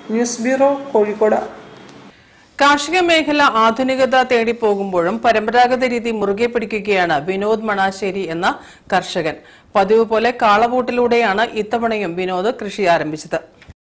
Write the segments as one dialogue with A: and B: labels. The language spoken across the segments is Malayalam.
A: ന്യൂസ് ബ്യൂറോ കോഴിക്കോട്
B: കാർഷിക മേഖല ആധുനികത തേടി പോകുമ്പോഴും പരമ്പരാഗത രീതി മുറുകെ പിടിക്കുകയാണ് വിനോദ് മണാശ്ശേരി എന്ന കർഷകൻ പതിവ് പോലെ കാളവൂട്ടിലൂടെയാണ് ഇത്തവണയും വിനോദ് കൃഷി ആരംഭിച്ചത്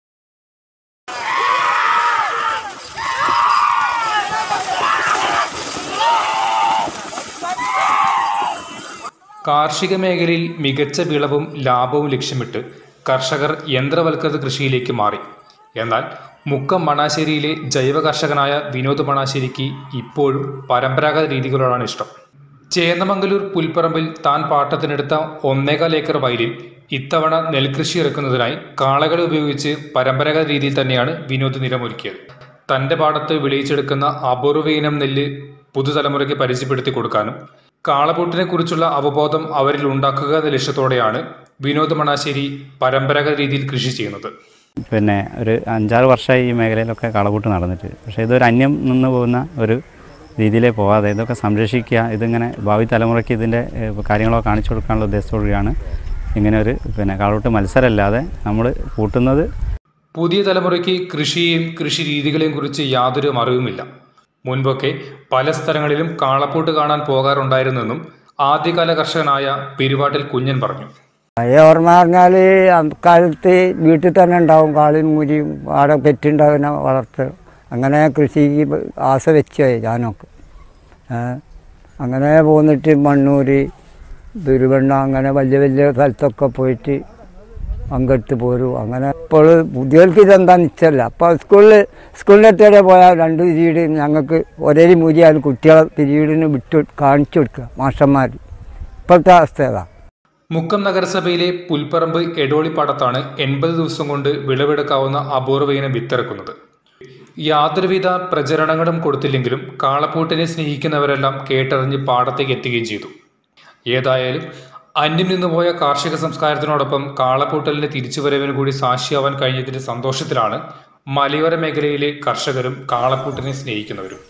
C: കാർഷിക മേഖലയിൽ മികച്ച വിളവും ലാഭവും ലക്ഷ്യമിട്ട് കർഷകർ യന്ത്രവൽകൃത കൃഷിയിലേക്ക് മാറി എന്നാൽ മുക്കം മണാശ്ശേരിയിലെ ജൈവ കർഷകനായ വിനോദ് മണാശ്ശേരിക്ക് ഇപ്പോഴും പരമ്പരാഗത രീതികളോടാണ് ഇഷ്ടം ചേന്നമംഗലൂർ പുൽപ്പറമ്പിൽ താൻ പാട്ടത്തിനെടുത്ത ഒന്നേകാൽ ഏക്കർ വയലിൽ ഇത്തവണ നെൽകൃഷി ഇറക്കുന്നതിനായി കാളകളെ ഉപയോഗിച്ച് പരമ്പരാഗത രീതിയിൽ തന്നെയാണ് വിനോദ് നിലമൊരുക്കിയത് തന്റെ പാടത്ത് വിളയിച്ചെടുക്കുന്ന അപൂർവ ഇനം നെല്ല് പുതുതലമുറയ്ക്ക് പരിചയപ്പെടുത്തി കൊടുക്കാനും കാളപൂട്ടിനെ കുറിച്ചുള്ള അവബോധം അവരിൽ ഉണ്ടാക്കുക എന്ന ലക്ഷ്യത്തോടെയാണ് വിനോദ് മണാശ്ശേരി പരമ്പരാഗത രീതിയിൽ കൃഷി ചെയ്യുന്നത്
D: പിന്നെ ഒരു അഞ്ചാറ് വർഷമായി ഈ മേഖലയിലൊക്കെ കളകൂട്ട് നടന്നിട്ട് പക്ഷേ ഇതൊരു അന്യം നിന്ന് പോകുന്ന ഒരു രീതിയിലേ പോകാതെ ഇതൊക്കെ സംരക്ഷിക്കുക ഇതിങ്ങനെ ഭാവി തലമുറയ്ക്ക് ഇതിൻ്റെ ഏഹ്, കാര്യങ്ങളൊക്കെ കാണിച്ചു കൊടുക്കാനുള്ള ഉദ്ദേശത്തോടെയാണ് ഇങ്ങനെ ഒരു പിന്നെ കളകൂട്ട് മത്സരമല്ലാതെ നമ്മൾ കൂട്ടുന്നത്
C: പുതിയ തലമുറയ്ക്ക് കൃഷിയെയും കൃഷി രീതികളെയും കുറിച്ച് യാതൊരു അറിവുമില്ല മുൻപൊക്കെ പല സ്ഥലങ്ങളിലും കാളപ്പൂട്ട് കാണാൻ പോകാറുണ്ടായിരുന്നെന്നും ആദ്യകാല കർഷകനായ പെരുവാട്ടിൽ കുഞ്ഞൻ പറഞ്ഞു
E: പഴയ ഓർമ്മ പറഞ്ഞാൽ അക്കാലത്ത് വീട്ടിൽ തന്നെ ഉണ്ടാവും കാളിയും മുരിയും ആടെ പെറ്റുണ്ടാവുന്ന വളർത്ത് അങ്ങനെ കൃഷിക്ക് ആശ വെച്ചായി ഞാനൊക്കെ ഏ, അങ്ങനെ പോന്നിട്ട് മണ്ണൂര് ദുരുവണ്ണ അങ്ങനെ വലിയ വലിയ സ്ഥലത്തൊക്കെ പോയിട്ട് പങ്കെടുത്ത് പോരും അങ്ങനെ ഇപ്പോൾ പുതിയവർക്ക് ഇതെന്താ നിശ്ചയമില്ല അപ്പോൾ സ്കൂളിൽ സ്കൂളിലെത്തേടെ പോയാൽ രണ്ട് പിരീഡ് ഞങ്ങൾക്ക് ഒരേ മുരിയാൽ കുട്ടികളെ പിരീഡിന് വിട്ട് കാണിച്ചു കൊടുക്കുക മാഷന്മാർ ഇപ്പോഴത്തെ അവസ്ഥ ഏതാ
C: മുക്കം നഗരസഭയിലെ പുൽപ്പറമ്പ് എടോളിപ്പാടത്താണ് എൺപത് ദിവസം കൊണ്ട് വിളവെടുക്കാവുന്ന അപൂർവ ഇനം വിത്തിറക്കുന്നത് യാതൊരുവിധ പ്രചരണങ്ങളും കൊടുത്തില്ലെങ്കിലും കാളപ്പൂട്ടിനെ സ്നേഹിക്കുന്നവരെല്ലാം കേട്ടറിഞ്ഞ് പാടത്തേക്ക് എത്തുകയും ചെയ്തു ഏതായാലും അന്യം നിന്നുപോയ കാർഷിക സംസ്കാരത്തിനോടൊപ്പം കാളപ്പൂട്ടലിന്റെ തിരിച്ചുവരവിന് കൂടി സാക്ഷിയാവാൻ കഴിഞ്ഞതിന്റെ സന്തോഷത്തിലാണ് മലയോര മേഖലയിലെ കർഷകരും കാളപ്പൂട്ടിനെ സ്നേഹിക്കുന്നവരും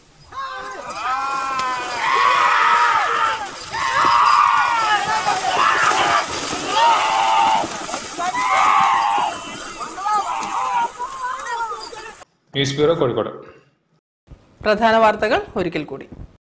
C: ന്യൂസ് ബ്യൂറോ കോഴിക്കോട്
B: പ്രധാന വാർത്തകൾ ഒരിക്കൽ കൂടി